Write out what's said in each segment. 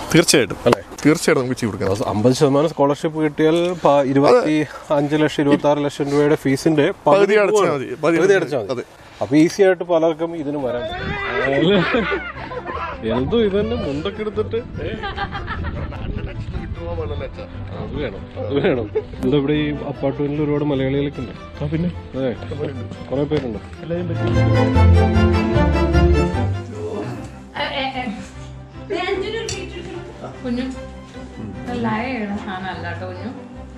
തീർച്ചയായിട്ടും അല്ലേ തീർച്ചയായിട്ടും നമുക്ക് ചെയ്തു കൊടുക്കാം അമ്പത് ശതമാനം സ്കോളർഷിപ്പ് കിട്ടിയാൽ പ- ഇരുപത്തി അഞ്ച് ലക്ഷം ഇരുപത്തി ആറ് ലക്ഷം രൂപയുടെ ഫീസിന്റെ പകുതി അടച്ചാൽ മതി പകുതി പകുതി അടച്ചാൽ അടച്ചാൽ മതി മതി അപ്പൊ ഈസി ആയിട്ട് പലർക്കും ഇതിന് വരാൻ എന്തോ ഇതന്നെ മുണ്ടൊക്കെ എടുത്തിട്ട് അത് വേണം അത് വേണം എന്താ ഇവിടെ ഈ അപ്പാർട്ട്മെന്റിൽ ഒരുപാട് മലയാളികളൊക്കെ ഉണ്ട് ആ പിന്നെ അതെ കുറെ പേരുണ്ട് കുഞ്ഞു ലയാണ് സാധനമല്ല കേട്ടോ കുഞ്ഞു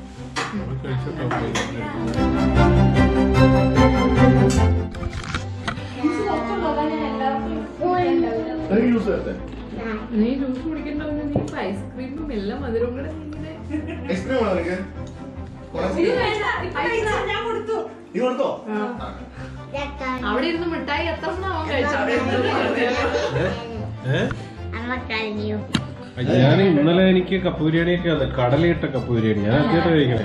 നീ ജ്യൂസ് കുടിക്കണ്ടോ നീ ഇപ്പൊ ഐസ്ക്രീമും എല്ലാം മധുരവും കൂടെ നീ ഇങ്ങനെ ഇത് വേണ്ട, ice ആ. അവിടെ ഇരുന്ന് മിഠായി എത്ര എണ്ണം അവൻ കഴിച്ചു അവിടെ ഇരുന്ന് ഞാൻ ഇന്നലെ എനിക്ക് കപ്പ് ബിരിയാണിയൊക്കെ അതെ കടലയിട്ട കപ്പ് ബിരിയാണി ഞാൻ ആദ്യമായിട്ട് കഴിക്കണേ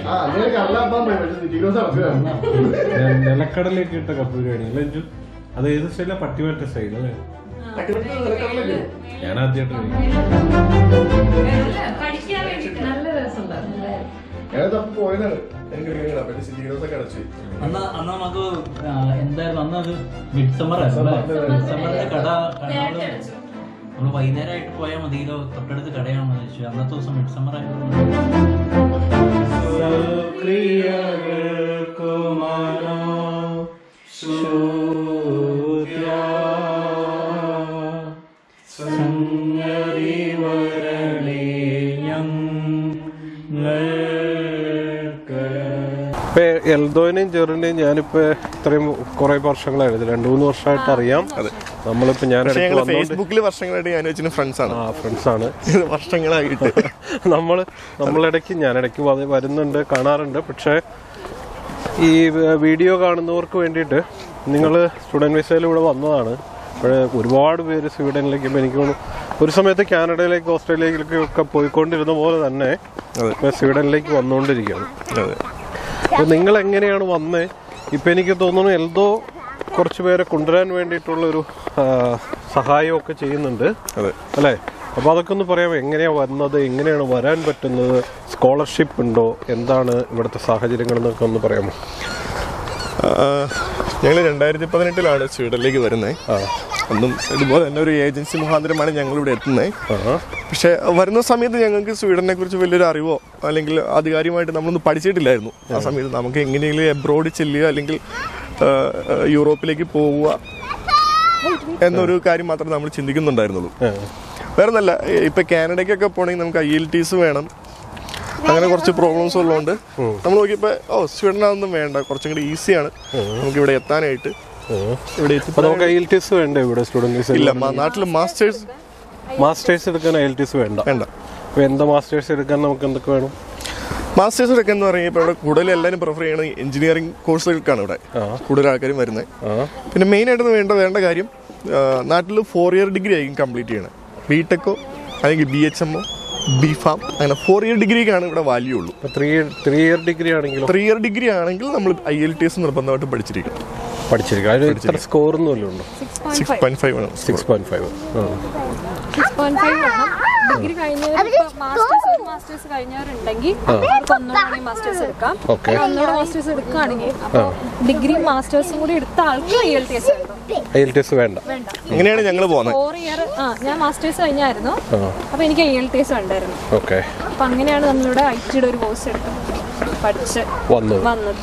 ഞാൻ നിലക്കടലയൊക്കെ ഇട്ട കപ്പ് ബിരിയാണി അല്ലേ അഞ്ചു അത് ഏത് സ്റ്റൈലാ പട്ടിമാറ്റ സ്റ്റൈൽ അല്ലേ ഞാൻ ആദ്യമായിട്ട് പഠിക്കാൻ വേണ്ടിട്ട് നല്ല രസമുണ്ടായിരുന്നു അന്ന് അന്ന് നമുക്ക് ആ, എന്തായിരുന്നു അന്ന് അത് മിഡ് സമ്മർ ആയിരുന്നു മിഡ് സമ്മറിന്റെ കട നമ്മള് നമ്മള് വൈകുന്നേരമായിട്ട് പോയാൽ മതിയല്ലോ തൊട്ടടുത്ത് കടയാണെന്ന് ചോദിച്ചു അന്നത്തെ ദിവസം മിഡ് സമ്മർ ആയിരുന്നു ഇപ്പൊ എൽദോനെയും ജെറിനെയും ഞാനിപ്പോ ഇത്രയും കുറെ വർഷങ്ങളായിരുന്നു രണ്ടു മൂന്ന് വർഷമായിട്ട് അറിയാം നമ്മളിപ്പോ ഞാൻ പക്ഷെ ഇടയ്ക്ക് ഞങ്ങൾ വന്നോണ്ട് ഫേസ്ബുക്കിൽ വർഷങ്ങളായിട്ട് ഞാൻ വെച്ചിന് ഫ്രണ്ട്സ് ആണ് ആ ഫ്രണ്ട്സ് ആണ് വർഷങ്ങളായിട്ട് നമ്മൾ നമ്മളിടയ്ക്ക് ഞാനിടയ്ക്ക് വ- വരുന്നുണ്ട് കാണാറുണ്ട് പക്ഷേ ഈ വ- വീഡിയോ കാണുന്നവർക്ക് വേണ്ടിയിട്ട് നിങ്ങൾ സ്റ്റുഡൻറ് വിസയിൽ ഇവിടെ വന്നതാണ് അപ്പോൾ ഒരുപാട് പേര് സ്വീഡനിലേക്ക് ഇപ്പം എനിക്ക് തോന്നുന്നു ഒരു സമയത്ത് കാനഡയിലേക്ക് ഓസ്ട്രേലിയയിലേക്ക് ഒക്കെ പോയിക്കൊണ്ടിരുന്ന പോലെ തന്നെ അതെ. ഇപ്പം സ്വീഡനിലേക്ക് വന്നുകൊണ്ടിരിക്കുകയാണ് അതെ അപ്പോൾ നിങ്ങൾ എങ്ങനെയാണ് വന്നേ ഇപ്പം എനിക്ക് തോന്നുന്നു എൽദോ കുറച്ച് പേരെ കൊണ്ടുവരാൻ വേണ്ടിയിട്ടുള്ളൊരു ആ, സഹായമൊക്കെ ചെയ്യുന്നുണ്ട് അതെ അല്ലേ അപ്പോൾ അതൊക്കെ ഒന്ന് പറയാം എങ്ങനെയാ വന്നത് എങ്ങനെയാണ് വരാൻ പറ്റുന്നത് സ്കോളർഷിപ്പ് ഉണ്ടോ എന്താണ് ഇവിടുത്തെ സാഹചര്യങ്ങൾ എന്നൊക്കെ ഒന്ന് പറയാമോ ഞങ്ങൾ രണ്ടായിരത്തി പതിനെട്ടിലാണ് സ്വീഡനിലേക്ക് വരുന്നത് അന്നും ഇതുപോലെ തന്നെ ഒരു ഏജൻസി മുഖാന്തരമാണ് ഞങ്ങൾ ഇവിടെ എത്തുന്നത് ആ പക്ഷെ വരുന്ന സമയത്ത് ഞങ്ങൾക്ക് സ്വീഡനെ കുറിച്ച് വലിയൊരു അറിവോ അല്ലെങ്കിൽ ആധികാരികമായിട്ട് നമ്മളൊന്നും പഠിച്ചിട്ടില്ലായിരുന്നു ആ സമയത്ത് നമുക്ക് എങ്ങനെയെങ്കിലും എബ്രോഡ് ചെല്ലുക അല്ലെങ്കിൽ ആ, ആ, യൂറോപ്പിലേക്ക് പോവുക എന്നൊരു കാര്യം മാത്രമേ നമ്മൾ ചിന്തിക്കുന്നുണ്ടായിരുന്നുള്ളൂ ആ. വേറെ ഒന്നല്ല ഇപ്പൊ കാനഡയ്ക്കൊക്കെ പോകണമെങ്കിൽ നമുക്ക് ഐ എൽ ടീസ് വേണം അങ്ങനെ കുറച്ച് പ്രോബ്ലംസ് ഉള്ളതുകൊണ്ട് നമ്മൾ നോക്കിയപ്പോ ഓ സ്വീഡൻ അതൊന്നും വേണ്ട കുറച്ചും കൂടി ഈസിയാണ് നമുക്ക് ഇവിടെ എത്താനായിട്ട് ഇവിടെ എത്തി അപ്പോൾ നമുക്ക് ഐ എൽ ടി എസ് വേണ്ട ഇവിടെ സ്റ്റുഡൻറ് വിസ ഇല്ല നാട്ടിൽ മാസ്റ്റേഴ്സ് മാസ്റ്റേഴ്സ് എടുക്കാൻ ഐ എൽ ടി എസ് വേണ്ട വേണ്ട അപ്പോൾ എന്താ മാസ്റ്റേഴ്സ് എടുക്കാൻ നമുക്ക് എന്തൊക്കെ വേണം മാസ്റ്റേഴ്സ് ഒക്കെ എന്ന് പറയുമ്പോൾ ഇപ്പോൾ ഇവിടെ കൂടുതൽ എല്ലാവരും പ്രിഫർ ചെയ്യണത് എഞ്ചിനീയറിംഗ് കോഴ്സുകൾക്കാണ് ഇവിടെ കൂടുതൽ ആൾക്കാരും വരുന്നത് ആ പിന്നെ മെയിൻ ആയിട്ട് വേണ്ട വേണ്ട കാര്യം നാട്ടിൽ ഫോർ ഇയർ ഡിഗ്രി ആയിരിക്കും കംപ്ലീറ്റ് ചെയ്യണത് ബി ടെക്കോ അല്ലെങ്കിൽ ബി എച്ച് എമ്മോ ബി ഫാം അങ്ങനെ ഫോർ ഇയർ ഡിഗ്രിക്കാണ് ഇവിടെ വാല്യൂ ഉള്ളൂ അപ്പോൾ ത്രീ ത്രീ ഇയർ ഡിഗ്രി ആണെങ്കിലും ത്രീ ഇയർ ഡിഗ്രി ആണെങ്കിൽ നമ്മൾ ഐ എൽ ടി എസ് നിർബന്ധമായിട്ട് പഠിച്ചിരിക്കണം പഠിച്ചിരിക്കും അതിന് ഇത്ര സ്കോർ ഒന്നും ഉണ്ടോ സിക്സ് പോയിന്റ് ഫൈവ് ആണ് six point five six point five വേണം ഡിഗ്രി കഴിഞ്ഞവർ മാസ്റ്റേഴ്സ് ഒരു മാസ്റ്റേഴ്സ് കഴിഞ്ഞവരുണ്ടെങ്കിൽ അവർക്ക് ഒന്നുകൂടി മാസ്റ്റേഴ്സ് എടുക്കാം ഓക്കെ ഒന്നുകൂടെ മാസ്റ്റേഴ്സ് എടുക്കുകയാണെങ്കിൽ അപ്പോൾ ഡിഗ്രി മാസ്റ്റേഴ്സും കൂടി എടുത്ത ആൾക്ക് ഐ എൽ ടി എസ് എഴുതും ഐ എൽ ടി എസ് വേണ്ട വേണ്ട അങ്ങനെയാണ് ഞങ്ങൾ പോകുന്നത് ഫോർ ഇയർ ആ ഞാൻ മാസ്റ്റേഴ്സ് കഴിഞ്ഞായിരുന്നു അപ്പോൾ എനിക്ക് ഐ എൽ ടി എസ് ഉണ്ടായിരുന്നു ഓക്കെ അപ്പം അങ്ങനെയാണ് നമ്മളിവിടെ ഐ ടിയുടെ ഒരു കോഴ്സ് എടുത്തത് പഠിച്ച് വന്നത് വന്നത്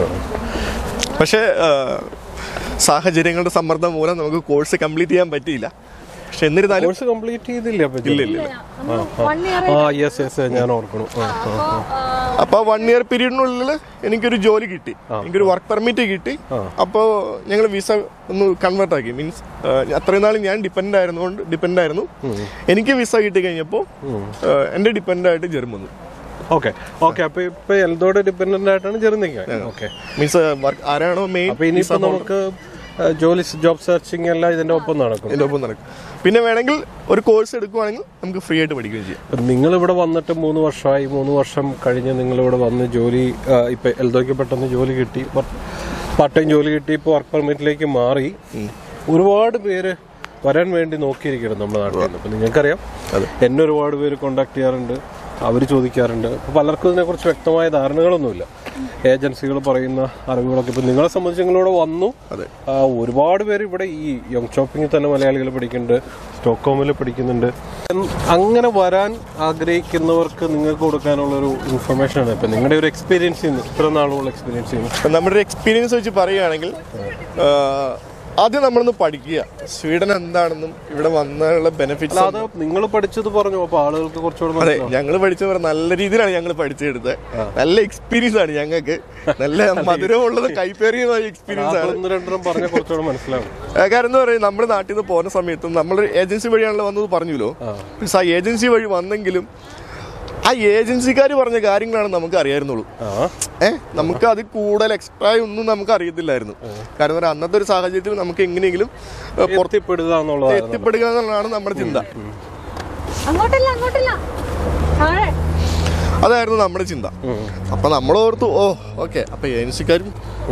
പക്ഷേ ആ, സാഹചര്യങ്ങളുടെ സമ്മർദ്ദം മൂലം നമുക്ക് കോഴ്സ് കംപ്ലീറ്റ് ചെയ്യാൻ പറ്റിയില്ല പക്ഷെ എന്നിരുന്നാലും കോഴ്സ് കംപ്ലീറ്റ് ചെയ്തില്ല അപ്പൊ ഇല്ല ഇല്ല നമ്മൾ വൺ ഇയർ ആ യെസ് യെസ് ഞാൻ ഓർക്കണം ആ, ആ. അപ്പോൾ അപ്പോൾ വൺ ഇയർ പീരീഡിനുള്ളിൽ എനിക്കൊരു ജോലി കിട്ടി എനിക്കൊരു വർക്ക് പെർമിറ്റ് കിട്ടി അപ്പോൾ ഞങ്ങൾ വിസ ഒന്ന് കൺവേർട്ട് ആക്കി മീൻസ് അത്രയും നാൾ ഞാൻ ഡിപ്പെൻഡ് ആയിരുന്നുകൊണ്ട് ഡിപ്പെൻഡ് ആയിരുന്നു എനിക്ക് വിസ കിട്ടി കഴിഞ്ഞപ്പോൾ എൻ്റെ ഡിപ്പെൻഡ് ആയിട്ട് ജെറും വന്നു ഓക്കെ ഓക്കെ അപ്പൊ ഇപ്പൊ എൽദോടെ ഡിപെൻഡന്റ് ആയിട്ടാണ് ചെറുന്നിക്കാൻ ഓക്കെ മീൻസ് വർക്ക് ആരാണോ മെയിൻ അപ്പൊ ഇനിയിപ്പോ നമുക്ക് ആ, ജോലി ജോബ് സെർച്ചിങ് എല്ലാം ഇതിന്റെ ഒപ്പം നടക്കും എൻ്റെ ഒപ്പം നടക്കും പിന്നെ വേണമെങ്കിൽ ഒരു കോഴ്സ് എടുക്കുവാണെങ്കിൽ നമുക്ക് ഫ്രീ ആയിട്ട് പഠിക്കുകയും ചെയ്യാം നിങ്ങൾ ഇവിടെ വന്നിട്ട് മൂന്ന് വർഷമായി മൂന്ന് വർഷം കഴിഞ്ഞ് നിങ്ങൾ ഇവിടെ വന്ന് ജോലി ആ, ഇപ്പൊ എൽദോയ്ക്ക് പെട്ടെന്ന് ജോലി കിട്ടി പാർട്ട് ടൈം ജോലി കിട്ടി ഇപ്പോൾ വർക്ക് പെർമിറ്റിലേക്ക് മാറി ഒരുപാട് പേര് വരാൻ വേണ്ടി നോക്കിയിരിക്കണം നമ്മുടെ നാട്ടിൽ നിന്ന് അപ്പൊ നിങ്ങൾക്കറിയാം എന്നെ ഒരുപാട് പേര് കോണ്ടാക്ട് ചെയ്യാറുണ്ട് അവർ ചോദിക്കാറുണ്ട് അപ്പൊ പലർക്കും ഇതിനെക്കുറിച്ച് വ്യക്തമായ ധാരണകളൊന്നുമില്ല ഏജൻസികൾ പറയുന്ന അറിവുകളൊക്കെ ഇപ്പൊ നിങ്ങളെ സംബന്ധിച്ച് നിങ്ങളിവിടെ വന്നു അതെ. ആ, ഒരുപാട് പേര് ഇവിടെ ഈ യോങ് ഷോപ്പിംഗിൽ തന്നെ മലയാളികൾ പഠിക്കുന്നുണ്ട് സ്റ്റോക്ക്ഹോമിൽ പഠിക്കുന്നുണ്ട് എൻ- അങ്ങനെ വരാൻ ആഗ്രഹിക്കുന്നവർക്ക് നിങ്ങൾക്ക് കൊടുക്കാനുള്ള ഒരു ഇൻഫർമേഷൻ ആണ് ഇപ്പൊ നിങ്ങളുടെ ഒരു എക്സ്പീരിയൻസ് ഇത്ര നാളുള്ള എക്സ്പീരിയൻസ് ഇപ്പം നമ്മുടെ ഒരു എക്സ്പീരിയൻസ് വെച്ച് പറയുകയാണെങ്കിൽ ആ, ആദ്യം നമ്മളൊന്ന് പഠിക്കുക സ്വീഡൻ എന്താണെന്നും ഇവിടെ വന്നുള്ള ബെനിഫിറ്റ്സ് അത് നിങ്ങൾ പഠിച്ചത് പറഞ്ഞു അപ്പൊ ആളുകൾക്ക് കുറച്ചുകൂടെ അതെ മനസ്സിലാവും. ഞങ്ങൾ പഠിച്ചത് പറഞ്ഞാൽ നല്ല രീതിയിലാണ് ഞങ്ങൾ പഠിച്ചെടുത്തത് നല്ല എക്സ്പീരിയൻസ് ആണ് ഞങ്ങൾക്ക് നല്ല മധുരമുള്ളത് കൈപ്പേറിയമായ എക്സ്പീരിയൻസ് ആണ് ഒന്ന് രണ്ടെണ്ണം പറഞ്ഞാൽ കുറച്ചുകൂടെ മനസ്സിലാവും ആ, കാരണം എന്ന് പറയുന്നത് നമ്മുടെ നാട്ടിൽ നിന്ന് പോകുന്ന സമയത്തും നമ്മൾ ഏജൻസി വഴിയാണല്ലോ വന്നത് പറഞ്ഞല്ലോ മീൻസ് ആ ഏജൻസി വഴി വന്നെങ്കിലും ആ ഏജൻസിക്കാർ പറഞ്ഞ കാര്യങ്ങളാണ് നമുക്ക് അറിയായിരുന്നുള്ളൂ ആ ഏ നമുക്ക് അത് കൂടുതൽ എക്സ്ട്രാ ഒന്നും നമുക്ക് അറിയത്തില്ലായിരുന്നു കാരണം എന്ന് പറഞ്ഞാൽ അന്നത്തെ ഒരു സാഹചര്യത്തിൽ നമുക്ക് എങ്ങനെയെങ്കിലും ഏ, പുറത്ത് എത്തിപ്പെടുക എന്നുള്ളതാണ് എത്തിപ്പെടുക എന്നുള്ളതാണ് നമ്മുടെ ചിന്ത അങ്ങോട്ടല്ല അങ്ങോട്ടല്ല താഴെ അതായിരുന്നു നമ്മുടെ ചിന്ത അപ്പൊ നമ്മൾ ഓർത്തു ഓ ഓക്കെ അപ്പൊ ഏജൻസിക്കാരും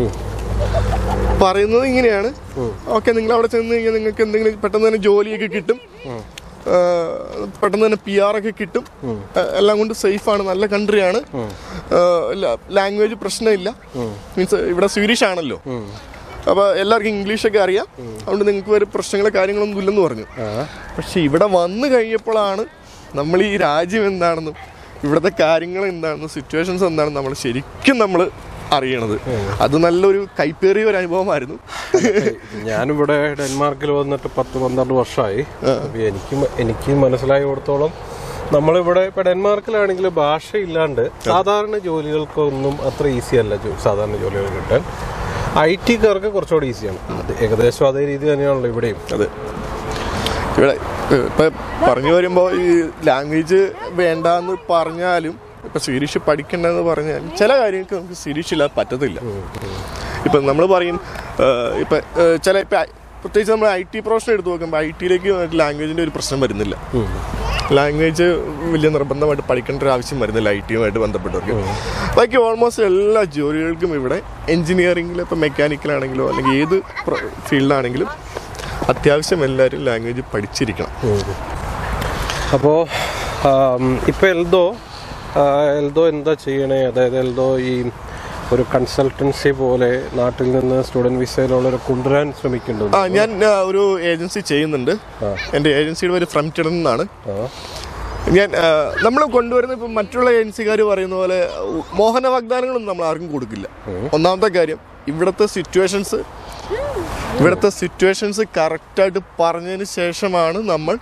പറയുന്നത് ഇങ്ങനെയാണ് ഓക്കെ നിങ്ങൾ അവിടെ ചെന്ന് കഴിഞ്ഞാൽ നിങ്ങൾക്ക് എന്തെങ്കിലും പെട്ടെന്ന് തന്നെ ജോലിയൊക്കെ കിട്ടും ആ, പെട്ടെന്ന് തന്നെ പി ആർ ഒക്കെ കിട്ടും ആ, എല്ലാം കൊണ്ട് സേഫ് ആണ് നല്ല കൺട്രിയാണ് ലാംഗ്വേജ് പ്രശ്നമില്ല മീൻസ് ഇവിടെ സ്വീഡിഷ് ആണല്ലോ അപ്പൊ എല്ലാവർക്കും ഇംഗ്ലീഷ് ഒക്കെ അറിയാം അതുകൊണ്ട് നിങ്ങൾക്ക് വേറെ പ്രശ്നങ്ങളോ കാര്യങ്ങളൊന്നും ഇല്ലെന്ന് പറഞ്ഞു പക്ഷെ ഇവിടെ വന്നു കഴിഞ്ഞപ്പോഴാണ് നമ്മൾ ഈ രാജ്യം എന്താണെന്നും ഇവിടുത്തെ കാര്യങ്ങൾ എന്താണെന്നും സിറ്റുവേഷൻസ് എന്താണെന്നും നമ്മൾ ശരിക്കും നമ്മൾ അറിയണത് അത് നല്ലൊരു കൈപ്പേറിയ ഒരു അനുഭവമായിരുന്നു ഞാനിവിടെ ഡെൻമാർക്കിൽ വന്നിട്ട് പത്ത് പന്ത്രണ്ട് വർഷമായി അപ്പൊ എനിക്ക് മ- എനിക്ക് മനസ്സിലായിടത്തോളം നമ്മളിവിടെ ഇപ്പൊ ഡെൻമാർക്കിലാണെങ്കിൽ ഭാഷ ഇല്ലാണ്ട് സാധാരണ ജോലികൾക്കൊന്നും അത്ര ഈസി അല്ല ജോ- സാധാരണ ജോലികൾ കിട്ടാൻ ഐ ടിക്കാർക്ക് കുറച്ചുകൂടി ഈസിയാണ് അത് ഏകദേശം അതേ രീതി തന്നെയാണല്ലോ ഇവിടെയും അതെ ഇവിടെ ഏഹ്, ഇപ്പൊ പറഞ്ഞു വരുമ്പോൾ ഈ ലാംഗ്വേജ് വേണ്ടാന്ന് പറഞ്ഞാലും ഇപ്പൊ സ്വീഡിഷ് പഠിക്കണ്ടെന്ന് പറഞ്ഞാൽ ചില കാര്യങ്ങൾക്ക് നമുക്ക് സ്വീഡിഷ് ഇല്ലാതെ പറ്റത്തില്ല ഇപ്പൊ നമ്മൾ പറയും ഏഹ്, ഇപ്പൊ ഏഹ്, ചില ഇപ്പൊ ഐ- പ്രത്യേകിച്ച് നമ്മൾ ഐ ടി പ്രൊഫഷൻ എടുത്ത് നോക്കുമ്പോൾ ഐ ടിയിലേക്ക് ലാംഗ്വേജിന്റെ ഒരു പ്രശ്നം വരുന്നില്ല ലാംഗ്വേജ് വലിയ നിർബന്ധമായിട്ട് പഠിക്കേണ്ട ഒരു ആവശ്യം വരുന്നില്ല ഐ ടിയുമായിട്ട് ബന്ധപ്പെട്ടവർക്ക് ബാക്കി ഓൾമോസ്റ്റ് എല്ലാ ജോലികൾക്കും ഇവിടെ എഞ്ചിനീയറിംഗിൽ ഇപ്പോൾ മെക്കാനിക്കലാണെങ്കിലോ അല്ലെങ്കിൽ ഏത് ഫീൽഡാണെങ്കിലും അത്യാവശ്യം എല്ലാവരും ലാംഗ്വേജ് പഠിച്ചിരിക്കണം അപ്പോൾ ഇപ്പോൾ എൽദോ ആ, എൽദോ എന്താ ചെയ്യണേ അതായത് എൽദോ ഈ ഒരു കൺസൾട്ടൻസി പോലെ നാട്ടിൽ നിന്ന് സ്റ്റുഡൻറ് വിസയിലുള്ളവരെ കൊണ്ടുവരാൻ ശ്രമിക്കുന്നുണ്ട് ആ ഞാൻ ആ, ഒരു ഏജൻസി ചെയ്യുന്നുണ്ട് എൻ്റെ ഏജൻസിയുടെ പേര് ഫ്രംറ്റിഡൻ എന്നാണ് ഞാൻ നമ്മൾ കൊണ്ടുവരുന്ന ഇപ്പം മറ്റുള്ള ഏജൻസിക്കാർ പറയുന്ന പോലെ ഉ- മോഹന വാഗ്ദാനങ്ങളൊന്നും നമ്മൾ ആർക്കും കൊടുക്കില്ല ഒന്നാമത്തെ കാര്യം ഇവിടുത്തെ സിറ്റുവേഷൻസ് ഇവിടുത്തെ സിറ്റുവേഷൻസ് കറക്റ്റായിട്ട് പറഞ്ഞതിന് ശേഷമാണ് നമ്മൾ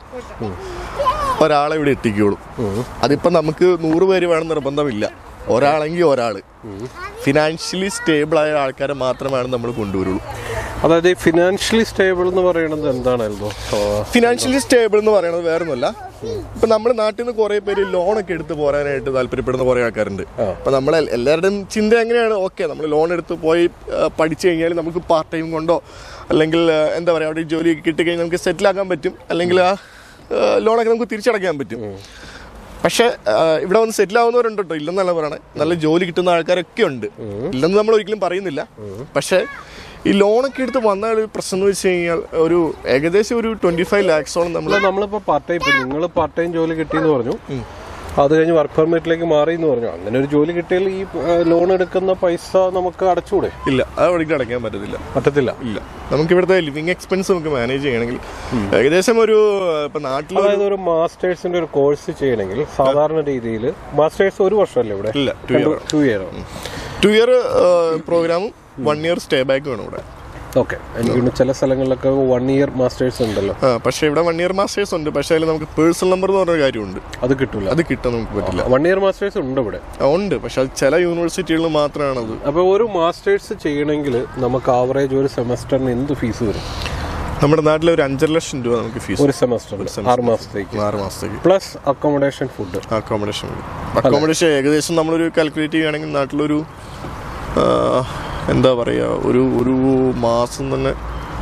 ഒരാളെ ഇവിടെ എത്തിക്കുള്ളൂ അതിപ്പോൾ നമുക്ക് നൂറ് പേര് വേണം നിർബന്ധമില്ല ഒരാളെങ്കിൽ ഒരാൾ ഫിനാൻഷ്യലി സ്റ്റേബിൾ ആയ ആൾക്കാരെ മാത്രമാണ് നമ്മൾ കൊണ്ടുവരുള്ളൂ അതായത് ഈ ഫിനാൻഷ്യലി സ്റ്റേബിൾ എന്ന് പറയുന്നത് എന്താണ് എൽദോ ആ, ഫിനാൻഷ്യലി സ്റ്റേബിൾ എന്ന് പറയുന്നത് വേറെ ഒന്നുമല്ല ഇപ്പൊ നമ്മുടെ നാട്ടിൽ നിന്ന് കുറെ പേര് ലോൺ ഒക്കെ എടുത്ത് പോരാനായിട്ട് താല്പര്യപ്പെടുന്ന കുറെ ആൾക്കാരുണ്ട് അപ്പൊ നമ്മളെ എല്ലാവരുടെയും ചിന്ത എങ്ങനെയാണ് ഓക്കെ നമ്മൾ ലോൺ എടുത്ത് പോയി ആ, പഠിച്ചു കഴിഞ്ഞാൽ നമുക്ക് പാർട്ട് ടൈം കൊണ്ടോ അല്ലെങ്കിൽ ആ, എന്താ പറയാ അവിടെ ജോലി കിട്ടിക്കഴിഞ്ഞാൽ നമുക്ക് സെറ്റിൽ ആക്കാൻ പറ്റും അല്ലെങ്കിൽ ആ ലോണൊക്കെ നമുക്ക് തിരിച്ചടയ്ക്കാൻ പറ്റും പക്ഷെ ഇവിടെ വന്ന് സെറ്റിൽ ആവുന്നവരുണ്ട് കേട്ടോ ഇല്ലെന്നല്ല പറയണേ നല്ല ജോലി കിട്ടുന്ന ആൾക്കാരൊക്കെ ഉണ്ട് ഇല്ലെന്ന് നമ്മൾ ഒരിക്കലും പറയുന്നില്ല പക്ഷെ ഈ ലോണൊക്കെ എടുത്ത് വന്ന ഒരു പ്രശ്നം എന്ന് വെച്ച് കഴിഞ്ഞാൽ ഒരു ഏകദേശം ഒരു ട്വന്റി ഫൈവ് ലാക്സോളം നമ്മൾ അല്ല നമ്മളിപ്പോ പാർട്ട് ടൈം നിങ്ങൾ പാർട്ട് ടൈം ജോലി കിട്ടിയെന്ന് പറഞ്ഞു അത് കഴിഞ്ഞ് വർക്ക് പെർമിറ്റിലേക്ക് മാറി എന്ന് പറഞ്ഞു അങ്ങനെ ഒരു ജോലി കിട്ടിയാൽ ഈ ലോൺ എടുക്കുന്ന പൈസ നമുക്ക് അടച്ചുകൂടെ ഇല്ല അത് ഒരിക്കലും അടയ്ക്കാൻ പറ്റത്തില്ല പറ്റത്തില്ല ഇല്ല നമുക്ക് ഇവിടുത്തെ ലിവിങ് എക്സ്പെൻസ് നമുക്ക് മാനേജ് ചെയ്യണമെങ്കിൽ ഏകദേശം ഒരു ഇപ്പൊ നാട്ടിൽ അതായത് ഒരു മാസ്റ്റേഴ്സിന്റെ ഒരു കോഴ്സ് ചെയ്യണമെങ്കിൽ സാധാരണ രീതിയിൽ മാസ്റ്റേഴ്സ് ഒരു വർഷമല്ലേ ഇവിടെ ഇല്ല, two year. Two year two year പ്രോഗ്രാമും വൺ ഇയർ സ്റ്റേ ബാക്ക് വേണം ഇവിടെ ഓക്കെ എനിക്ക് തോന്നുന്നു ചില സ്ഥലങ്ങളിലൊക്കെ വൺ ഇയർ മാസ്റ്റേഴ്സ് ഉണ്ടല്ലോ ആ, പക്ഷേ ഇവിടെ വൺ ഇയർ മാസ്റ്റേഴ്സ് ഉണ്ട് പക്ഷേ അതിൽ നമുക്ക് പേഴ്സണൽ നമ്പർ എന്ന് പറഞ്ഞ കാര്യമുണ്ട് അത് കിട്ടൂല അത് കിട്ടാൻ നമുക്ക് പറ്റില്ല വൺ ഇയർ മാസ്റ്റേഴ്സ് ഉണ്ട് ഇവിടെ ആ, ഉണ്ട് പക്ഷെ അത് ചില യൂണിവേഴ്സിറ്റികളിൽ മാത്രമാണ് അത് അപ്പൊ ഒരു മാസ്റ്റേഴ്സ് ചെയ്യണമെങ്കിൽ നമുക്ക് ആവറേജ് ഒരു സെമസ്റ്ററിന് എന്ത് ഫീസ് വരും നമ്മുടെ നാട്ടിൽ ഒരു അഞ്ചര ലക്ഷം രൂപ നമുക്ക് ഫീസ് ഒരു സെമസ്റ്ററിന് ആറ് മാസത്തേക്ക് ആറ് മാസത്തേക്ക് plus accommodation food accommodation accommodation ഏകദേശം നമ്മളൊരു കാൽക്കുലേറ്റ് ചെയ്യുകയാണെങ്കിൽ നാട്ടിലൊരു ആ, എന്താ പറയുക ഒരു ഒരു മാസം തന്നെ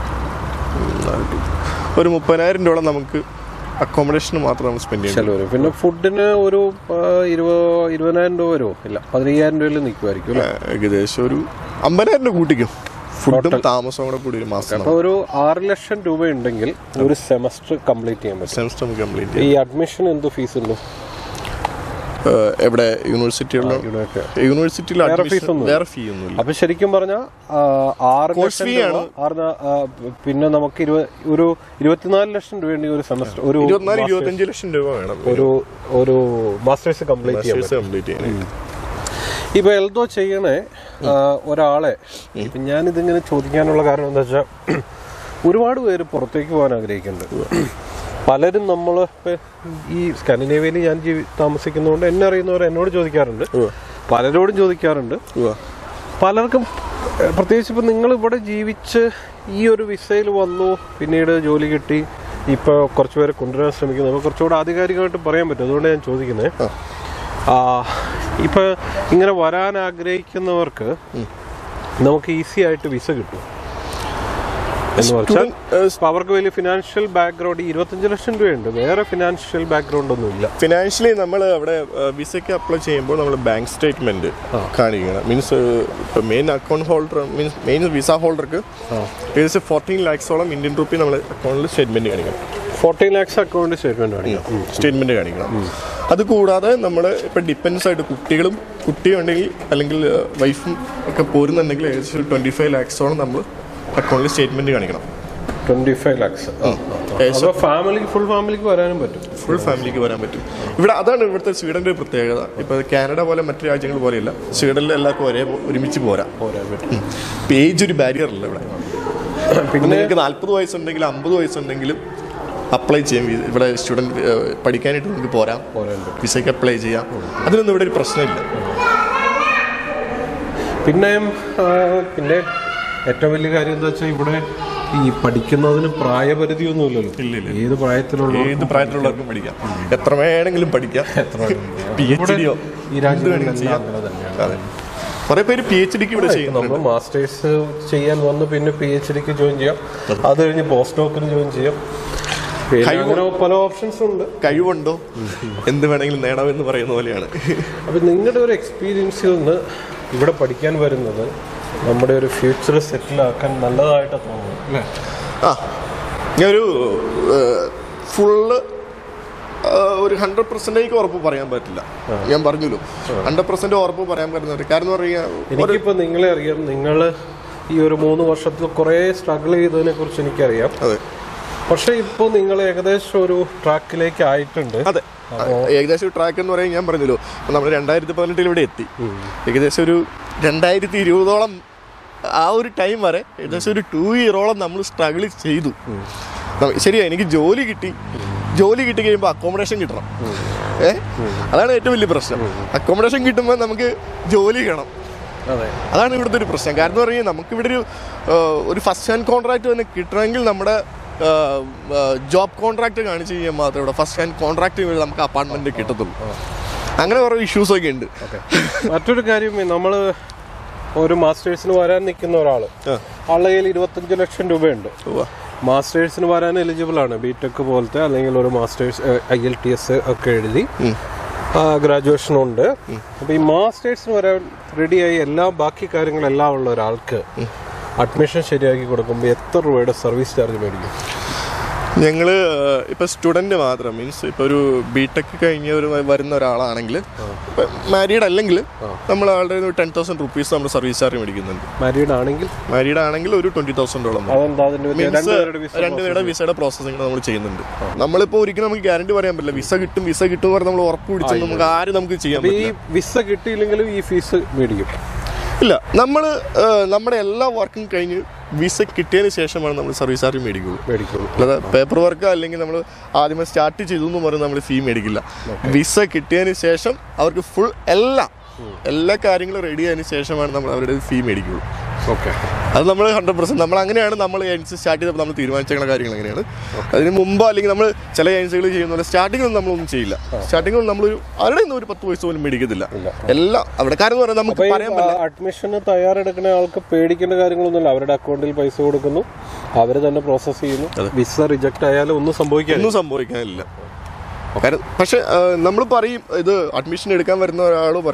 ഉം, ഒരു മുപ്പതിനായിരം രൂപ നമുക്ക് അക്കോമഡേഷന് മാത്രം നമ്മൾ സ്പെൻഡ് ചെയ്യണം ചെലവ് വരും പിന്നെ ഫുഡിന് ഒരു ആ, ഇരുപത് ഇരുപതിനായിരം രൂപ വരുമോ ഇല്ല പതിനയ്യായിരം രൂപയിൽ നിൽക്കുമായിരിക്കും അല്ലേ ഏകദേശം ഒരു അമ്പതിനായിരം രൂപ കൂട്ടിക്കും ഫുഡും താമസവും കൂടെ കൂടി ഒരു മാസം അപ്പൊ ഒരു ആറ് ലക്ഷം രൂപ ഉണ്ടെങ്കിൽ ഒരു സെമസ്റ്റർ കംപ്ലീറ്റ് ചെയ്യാൻ പറ്റും സെമസ്റ്റർ നമുക്ക് കംപ്ലീറ്റ് ഈ അഡ്മിഷൻ എന്ത് ഫീസ് ഉണ്ട് എവിടെ യൂണിവേഴ്സിറ്റിയുള്ള യൂണിവേഴ്സിറ്റിയിൽ വേറെ admission- fees ഒന്നുമില്ല. വേറെ ഫീ ഒന്നുമില്ല അപ്പൊ ശരിക്കും പറഞ്ഞാൽ ആറ് Course ലക്ഷം fee രൂപ ആണ്. ആറ് ന- ആ, പിന്നെ നമുക്ക് ഇരുപ- ഒരു ഇരുപത്തിനാല് ലക്ഷം രൂപ ഉണ്ടെങ്കിൽ ഒരു സെമസ്റ്റർ ഒരു ഇരുപത്തിനാല് masters- ഇരുപത്തഞ്ച് ലക്ഷം രൂപ വേണം ഒരു ഒരു മാസ്റ്റേഴ്സ് കംപ്ലീറ്റ് ചെയ്യാൻ പറ്റും കംപ്ലീറ്റ് ചെയ്യാൻ ഇപ്പൊ എൽദോ ചെയ്യണേ ആ, ഒരാളെ ഇപ്പൊ ഞാനിതിങ്ങനെ ചോദിക്കാനുള്ള കാരണം എന്താ വെച്ചാൽ ഒരുപാട് പേര് പുറത്തേക്ക് പോകാൻ ആഗ്രഹിക്കുന്നുണ്ട് പലരും നമ്മൾ ഈ സ്കാൻഡിനേവിയയിൽ ഞാൻ ജീവി താമസിക്കുന്നതുകൊണ്ട് എന്നെ അറിയുന്നവർ എന്നോട് ചോദിക്കാറുണ്ട് പലരോടും ചോദിക്കാറുണ്ട് പലർക്കും ഏഹ്, പ്രത്യേകിച്ച് ഇപ്പം നിങ്ങൾ ഇവിടെ ജീവിച്ച് ഈ ഒരു വിസയിൽ വന്നു പിന്നീട് ജോലി കിട്ടി ഇപ്പോൾ കുറച്ച് പേരെ കൊണ്ടുവരാൻ ശ്രമിക്കുന്നു അപ്പോൾ കുറച്ചുകൂടെ ആധികാരികമായിട്ട് പറയാൻ പറ്റും അതുകൊണ്ട് ഞാൻ ചോദിക്കുന്നത് ഇപ്പം ഇങ്ങനെ വരാൻ ആഗ്രഹിക്കുന്നവർക്ക് നമുക്ക് ഈസി ആയിട്ട് വിസ കിട്ടും എന്ന് വെച്ചാൽ ഇപ്പൊ അവർക്ക് വലിയ ഫിനാൻഷ്യൽ ബാക്ക്ഗ്രൗണ്ട് ഇരുപത്തഞ്ച് ലക്ഷം രൂപയുണ്ട് വേറെ ഫിനാൻഷ്യൽ ബാക്ക്ഗ്രൗണ്ട് ഒന്നും ഇല്ല ഫിനാൻഷ്യലി നമ്മൾ അവിടെ വിസയ്ക്ക് അപ്ലൈ ചെയ്യുമ്പോൾ നമ്മൾ ബാങ്ക് സ്റ്റേറ്റ്മെന്റ് കാണിക്കണം means main account holder means main visa ഹോൾഡർക്ക് ഏകദേശം ഫോർട്ടീൻ ലാക്സോളം ഇന്ത്യൻ റുപ്പി നമ്മൾ അക്കൗണ്ടിൽ സ്റ്റേറ്റ്മെന്റ് കാണിക്കണം ഫോർട്ടീൻ ലാക്സ് അക്കൗണ്ട് സ്റ്റേറ്റ്മെന്റ് കാണിക്കാം സ്റ്റേറ്റ്മെന്റ് കാണിക്കണം അത് കൂടാതെ നമ്മൾ ഇപ്പം ഡിപ്പെൻസ് ആയിട്ട് കുട്ടികളും കുട്ടിയും ഉണ്ടെങ്കിൽ അല്ലെങ്കിൽ വൈഫും ഒക്കെ പോരുന്നുണ്ടെങ്കിൽ ഏകദേശം ട്വന്റി ഫൈവ് ലാക്സോളം നമ്മൾ അക്കൗണ്ടിൽ സ്റ്റേറ്റ്മെന്റ് കാണിക്കണം ട്വന്റി ഫൈവ് ലാക്സ് അപ്പോൾ ഫാമിലിക്ക് ഫുൾ ഫാമിലിക്ക് വരാനും പറ്റും ഫുൾ ഫാമിലിക്ക് വരാൻ പറ്റും ഇവിടെ അതാണ് ഇവിടുത്തെ സ്വീഡന്റെ ഒരു പ്രത്യേകത ഇപ്പൊ കാനഡ പോലെ മറ്റു രാജ്യങ്ങൾ പോലെയല്ല സ്വീഡനിൽ എല്ലാവർക്കും ഒരേ ഒരുമിച്ച് പോരാ പോരാൻ പറ്റും ഏജ് ഒരു ബാരിയർ അല്ല ഇവിടെ പിന്നെ നിങ്ങൾക്ക് നാല്പത് വയസ്സുണ്ടെങ്കിലും അമ്പത് വയസ്സുണ്ടെങ്കിലും അപ്ലൈ ചെയ്യാം വി- ഇവിടെ സ്റ്റുഡൻറ് പഠിക്കാനായിട്ട് നിങ്ങൾക്ക് പോരാം പോരാൻ പറ്റും വിസയ്ക്ക് അപ്ലൈ ചെയ്യാം അതിനൊന്നും ഇവിടെ ഒരു പ്രശ്നമില്ല പിന്നെ ആ, പിന്നെ ഏറ്റവും വലിയ കാര്യം എന്താ വെച്ചാൽ ഇവിടെ ഈ പഠിക്കുന്നതിന് പ്രായപരിധിയൊന്നുമില്ലല്ലോ ഇല്ല, ഇല്ല. ഏത് പ്രായത്തിലുള്ള ഏത് പ്രായത്തിലുള്ളവർക്കും പഠിക്കാം എത്ര വേണമെങ്കിലും പഠിക്കാം പി എച്ച് ഡിയോ ഈ രാജ്യങ്ങളിലെല്ലാം അങ്ങനെ തന്നെയാണ് അതെ കുറെ പേര് പി എച്ച് ഡിക്ക് ഇവിടെ ചെയ്യുന്നുണ്ട് നമ്മൾ മാസ്റ്റേഴ്സ് ചെയ്യാൻ വന്ന് പിന്നെ പി എച്ച് ഡിക്ക് ജോയിൻ ചെയ്യാം അത് കഴിഞ്ഞ് പോസ്റ്റ് ഡോക്കിന് ജോയിൻ ചെയ്യാം പിന്നെ കഴിവ് അങ്ങനെ പല ഓപ്ഷൻസ് ഉണ്ട് കഴിവുണ്ടോ എന്ത് വേണമെങ്കിലും നേടാമെന്ന് പറയുന്ന പോലെയാണ് അപ്പൊ നിങ്ങളുടെ ഒരു എക്സ്പീരിയൻസിൽ നിന്ന് ഇവിടെ പഠിക്കാൻ വരുന്നത് നമ്മുടെ ഒരു ഫ്യൂച്ചർ സെറ്റിൽ ആക്കാൻ നല്ലതായിട്ട് തോന്നുന്നു അല്ലേ ആ ഞാനൊരു ഫുള്ള് ഒരു ഹൺഡ്രഡ് പെർസെൻറ്റേജ് ഉറപ്പ് പറയാൻ പറ്റില്ല ഞാൻ പറഞ്ഞല്ലോ ഹൺഡ്രഡ് പെർസെൻറ്റ് ഉറപ്പ് പറയാൻ പറ്റുന്നത് കാരണം എന്ന് പറഞ്ഞാൽ എനിക്കിപ്പോൾ നിങ്ങളെ അറിയാം നിങ്ങൾ ഈ ഒരു മൂന്ന് വർഷത്തിൽ കുറേ സ്ട്രഗിൾ ചെയ്തതിനെ കുറിച്ച് എനിക്കറിയാം അതെ പക്ഷേ ഇപ്പോൾ നിങ്ങൾ ഏകദേശം ഒരു ട്രാക്കിലേക്ക് ആയിട്ടുണ്ട് അതെ ഏകദേശം ട്രാക്ക് എന്ന് പറയാൻ ഞാൻ പറഞ്ഞല്ലോ നമ്മൾ രണ്ടായിരത്തി പതിനെട്ടിൽ ഇവിടെ എത്തി ഏകദേശം ഒരു രണ്ടായിരത്തി ഇരുപതോളം ആ ഒരു ടൈം വരെ ഏകദേശം ഒരു ടു ഇയറോളം നമ്മൾ സ്ട്രഗിൾ ചെയ്തു നമ്മ- ശരിയാ എനിക്ക് ജോലി കിട്ടി ജോലി കിട്ടി കഴിയുമ്പോൾ അക്കോമഡേഷൻ കിട്ടണം ഏ അതാണ് ഏറ്റവും വലിയ പ്രശ്നം അക്കോമഡേഷൻ കിട്ടുമ്പോൾ നമുക്ക് ജോലി വേണം അതെ അതാണ് ഇവിടുത്തെ ഒരു പ്രശ്നം കാരണം എന്ന് പറഞ്ഞാൽ നമുക്ക് ഇവിടെ ഒരു ആ, ഒരു ഫസ്റ്റ് ഹാൻഡ് കോൺട്രാക്ട് തന്നെ കിട്ടണമെങ്കിൽ നമ്മുടെ ജോബ് കോൺട്രാക്ട് കാണിച്ചു കഴിഞ്ഞാൽ മാത്രമേ ഇവിടെ ഫസ്റ്റ് ഹാൻഡ് കോൺട്രാക്ട് നമുക്ക് അപ്പാർട്ട്മെന്റ് കിട്ടത്തുള്ളൂ അങ്ങനെ കുറേ ഇഷ്യൂസ് ഒക്കെ ഉണ്ട് മറ്റൊരു കാര്യം നമ്മൾ ഒരു മാസ്റ്റേഴ്സിന് വരാൻ നിൽക്കുന്ന ഒരാൾ ആ. ആളുടെ കയ്യിൽ ഇരുപത്തഞ്ച് ലക്ഷം രൂപയുണ്ട് ഉവ്വ. മാസ്റ്റേഴ്സിന് വരാൻ എലിജിബിൾ ആണ് ബി ടെക് പോലത്തെ അല്ലെങ്കിൽ ഒരു masters IELTS ഒക്കെ എഴുതി ഗ്രാജുവേഷൻ ഉണ്ട് അപ്പൊ ഈ മാസ്റ്റേഴ്സിന് വരാൻ റെഡിയായി എല്ലാ ബാക്കി കാര്യങ്ങളെല്ലാം ഉള്ള ഒരാൾക്ക് അഡ്മിഷൻ ശരിയാക്കി കൊടുക്കുമ്പോൾ എത്ര രൂപയുടെ സർവീസ് ചാർജ് മേടിക്കും ഞങ്ങൾ ഇപ്പൊ സ്റ്റുഡന്റ് മാത്രം മീൻസ് ഇപ്പൊ ഒരു ബി ടെക് കഴിഞ്ഞ ഒരു വരുന്ന ഒരാളാണെങ്കിൽ മാരീഡ് അല്ലെങ്കിൽ നമ്മൾ ആളുടെ ടെൻ തൗസൻഡ് റുപ്പീസ് നമ്മൾ സർവീസ് ചാർജ് മേടിക്കുന്നുണ്ട് മാരീഡ് ആണെങ്കിൽ മാരീഡ് ആണെങ്കിൽ ഒരു ട്വന്റി തൗസൻഡോളം അതെന്താ അതിന്റെ വ്യത്യാസം? മീൻസ് രണ്ടുപേരുടെ വിസ രണ്ടുപേരുടെ വിസയുടെ പ്രോസസ്സിംഗ് നമ്മൾ ചെയ്യുന്നുണ്ട് നമ്മളിപ്പോ ഒരിക്കലും നമുക്ക് ഗ്യാരണ്ടി പറയാൻ പറ്റില്ല വിസ കിട്ടും വിസ കിട്ടും പറഞ്ഞ് നമ്മൾ ഉറപ്പ് പിടിച്ചു നമുക്ക് ആരും നമുക്ക് ചെയ്യാൻ അപ്പൊ ഈ പറ്റില്ല വിസ കിട്ടിയില്ലെങ്കിലും ഈ ഫീസ് മേടിക്കും ഇല്ല നമ്മൾ നമ്മുടെ എല്ലാ വർക്കും കഴിഞ്ഞ് വിസ കിട്ടിയതിന് ശേഷമാണ് നമ്മൾ സർവീസ് ചാർജ് മേടിക്കുള്ളൂ മേടിക്കുള്ളൂ അല്ലാതെ പേപ്പർ വർക്ക് അല്ലെങ്കിൽ നമ്മൾ ആദ്യമേ സ്റ്റാർട്ട് ചെയ്തു എന്ന് പറഞ്ഞ് നമ്മൾ ഫീ മേടിക്കില്ല വിസ കിട്ടിയതിന് ശേഷം അവർക്ക് ഫുൾ എല്ലാം എല്ലാ കാര്യങ്ങളും റെഡി ആയതിനു ശേഷമാണ് നമ്മൾ അവരുടെ ഫീ മേടിക്കുള്ളൂ ഓക്കെ അത് നമ്മൾ ഹൺഡ്രഡ് പെർസെന്റ് നമ്മൾ അങ്ങനെയാണ് നമ്മൾ ഏജൻസി സ്റ്റാർട്ട് ചെയ്തപ്പോൾ നമ്മൾ തീരുമാനിച്ച കാര്യങ്ങൾ അങ്ങനെയാണ് അതിന് മുമ്പ് അല്ലെങ്കിൽ നമ്മൾ ചില ഏജൻസികൾ ചെയ്യുന്ന പോലെ സ്റ്റാർട്ടിങ്ങിൽ നമ്മളൊന്നും ചെയ്യില്ല സ്റ്റാർട്ടിങ്ങിൽ നമ്മൾ അവരുടെ ഒന്നും ഒരു പത്ത് പൈസ പോലും മേടിക്കത്തില്ല എല്ലാം അവിടെ കാര്യം എന്ന് പറഞ്ഞാൽ നമുക്ക് പറയാൻ പറ്റില്ല അഡ്മിഷന് തയ്യാറെടുക്കുന്ന ആൾക്ക് പേടിക്കേണ്ട കാര്യങ്ങളൊന്നുമില്ല അവരുടെ അക്കൗണ്ടിൽ പൈസ കൊടുക്കുന്നു അവർ തന്നെ പ്രോസസ്സ് ചെയ്യുന്നു വിസ റിജക്ട് ആയാലും ഒന്നും സംഭവിക്കാനില്ല ഒന്നും സംഭവിക്കാനില്ല കാരണം പക്ഷെ നമ്മൾ പറയും ഇത് അഡ്മിഷൻ എടുക്കാൻ വരുന്ന ഒരാൾ പറയും